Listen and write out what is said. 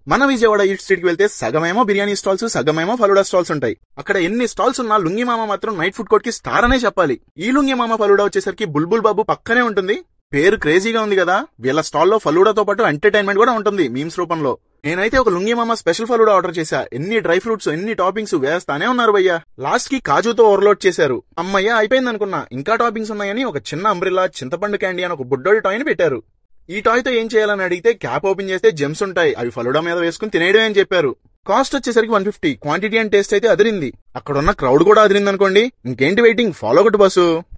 మన Vijayawada eat street కి వెళ్తే సగమేమో బిర్యానీ స్టాల్స్ సగమేమో ఫలుడా స్టాల్స్ ఉంటాయి అక్కడ ఎన్ని స్టాల్స్ ఉన్నా లుంగి మామ మాత్రం నైట్ ఫుడ్ కోర్ట్ కి స్టార్ అనే చెప్పాలి ఈ లుంగి మామ ఫలుడా వచ్చేసరికి బుల్బుల్ బాబు పక్కనే ఉంటుంది పేరు క్రేజీగా ఉంది కదా వీళ్ళ స్టాల్లో ఫలూడాతో పాటు ఎంటర్టైన్మెంట్ కూడా ఉంటుంది మీమ్స్ రూపంలో నేనైతే ఒక లుంగి మామ స్పెషల్ ఫలూడా ఆర్డర్ చేశా ఎన్ని డ్రై ఫ్రూట్స్ ఎన్ని టాపింగ్స్ వేస్తానే ఉన్నారు భయ్యా లాస్ట్ కి కాజుతో ఓవర్లోడ్ చేశారు అమ్మయ్య అయిపోయింది అనుకున్నా ఇంకా టాపింగ్స్ ఉన్నాయని ఒక చిన్న అంబ్రిల్లా చింతపండు క్యాండీ అని ఒక బుడ్డోడి టాయ్ ని పెట్టారు ఈ టాయ్ తో ఏం చేయాలని అడిగితే క్యాప్ ఓపెన్ చేస్తే జెమ్స్ ఉంటాయి అవి ఫలుడా మీద వేసుకుని తినేయడమే అని చెప్పారు కాస్ట్ వచ్చేసరికి one fifty quantity and taste అయితే అదిరింది అక్కడ ఉన్న క్రౌడ్ కూడా అదిరింది అనుకోండి ఇంకేంటి వెయిటింగ్ ఫాలో ఒకటి బస్సు